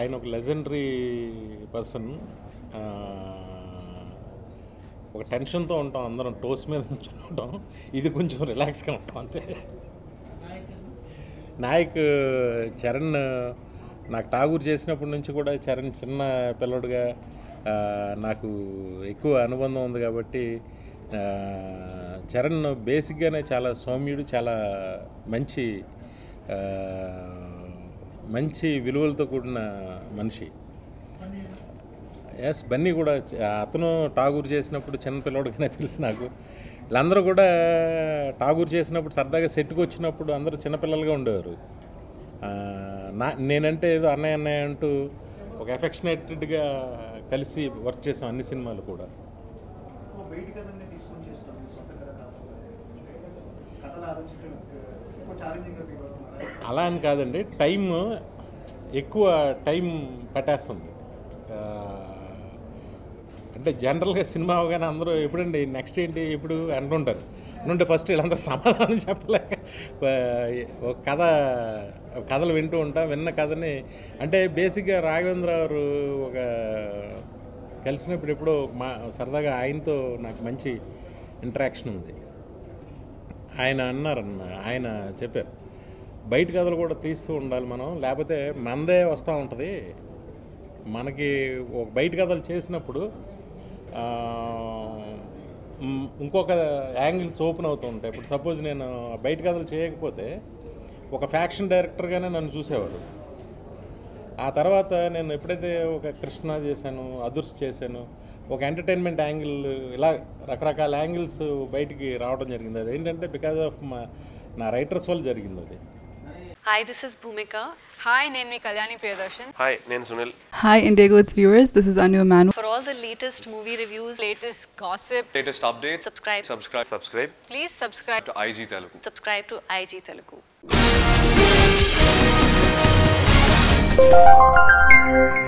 ఆయన ఒక legendary person ఒక టెన్షన్తో ఉంటాం అందరం టోస్ మీద నుంచి ఉంటాం ఇది కొంచెం రిలాక్స్గా ఉంటాం అంతే నాయక్ చరణ్ నాకు ఠాగూర్ చేసినప్పటి నుంచి కూడా చరణ్ చిన్న పిల్లడుగా ఆ, నాకు ఎక్కువ అనుబంధం ఉంది కాబట్టి ఆ, చరణ్ బేసిక్గానే చాలా సౌమ్యుడు చాలా మంచి ఆ, మంచి విలువలతో కూడిన మనిషి ఎస్ బన్నీ కూడా చ- అతను ఠాగూర్ చేసినప్పుడు చిన్న పిల్లోడుగానే తెలుసు నాకు వీళ్ళందరూ కూడా ఠాగూర్ చేసినప్పుడు సరదాగా సెట్కి వచ్చినప్పుడు అందరూ చిన్నపిల్లలుగా ఉండేవారు ఆ, నా నేనంటే ఏదో అన్నయ్య అన్నయ్య అంటూ ఒక ఎఫెక్షనేటెడ్గా కలిసి వర్క్ చేసాం అన్ని సినిమాలు కూడా ఎక్కువ బయట కథనే తీసుకొని చేస్తాం మీ సొంత కథ కాకుండా కథలు ఆలోచించడం ఎక్కువ ఛాలెంజింగ్గా ఫీల్ అవుతున్నారా అలా అని కాదండి టైం ఎక్కువ టైం పట్టేస్తుంది ఆ, అంటే జనరల్గా సినిమా అవగానే అందరూ ఎప్పుడండి నెక్స్ట్ ఏంటి ఎప్పుడు అంటుంటారు అంటుంటే ఫస్ట్ వీళ్ళందరూ సమాధానం చెప్పలేక ఆ, ఒక కథ కథలు వింటూ ఉంటా విన్న కథని అంటే బేసిక్గా రాఘవేంద్ర గారు ఒక కలిసినప్పుడు ఎప్పుడో మా సరదాగా ఆయనతో నాకు మంచి ఇంటరాక్షన్ ఉంది ఆయన అన్నారన్న ఆయన చెప్పారు బయట కథలు కూడా తీస్తూ ఉండాలి మనం లేకపోతే మందే వస్తూ ఉంటుంది మనకి ఒక బయట కథలు చేసినప్పుడు ఆ, మ్, ఇంకొక యాంగిల్స్ ఓపెన్ అవుతూ ఉంటాయి ఇప్పుడు సపోజ్ నేను బయట కథలు చేయకపోతే ఒక ఫ్యాక్షన్ డైరెక్టర్గానే నన్ను చూసేవారు ఆ తర్వాత నేను ఎప్పుడైతే ఒక కృష్ణ చేశాను అదుర్స్ చేశాను ఒక ఎంటర్టైన్మెంట్ యాంగిల్ ఇలా రకరకాల యాంగిల్స్ బయటికి రావడం జరిగింది అది ఏంటంటే బికాజ్ ఆఫ్ మా నా రైటర్స్ వల్ల జరిగింది అది Hi, this is Bhumika. Hi నేను మీ కళ్యాణి ప్రియదర్శన్ హాయ్ నేను Sunil Hi, Indigo It's viewers. This is Anu Manu. For all the latest movie reviews, latest gossip latest updates subscribe subscribe subscribe please subscribe to IG Telugu subscribe to IG Telugu.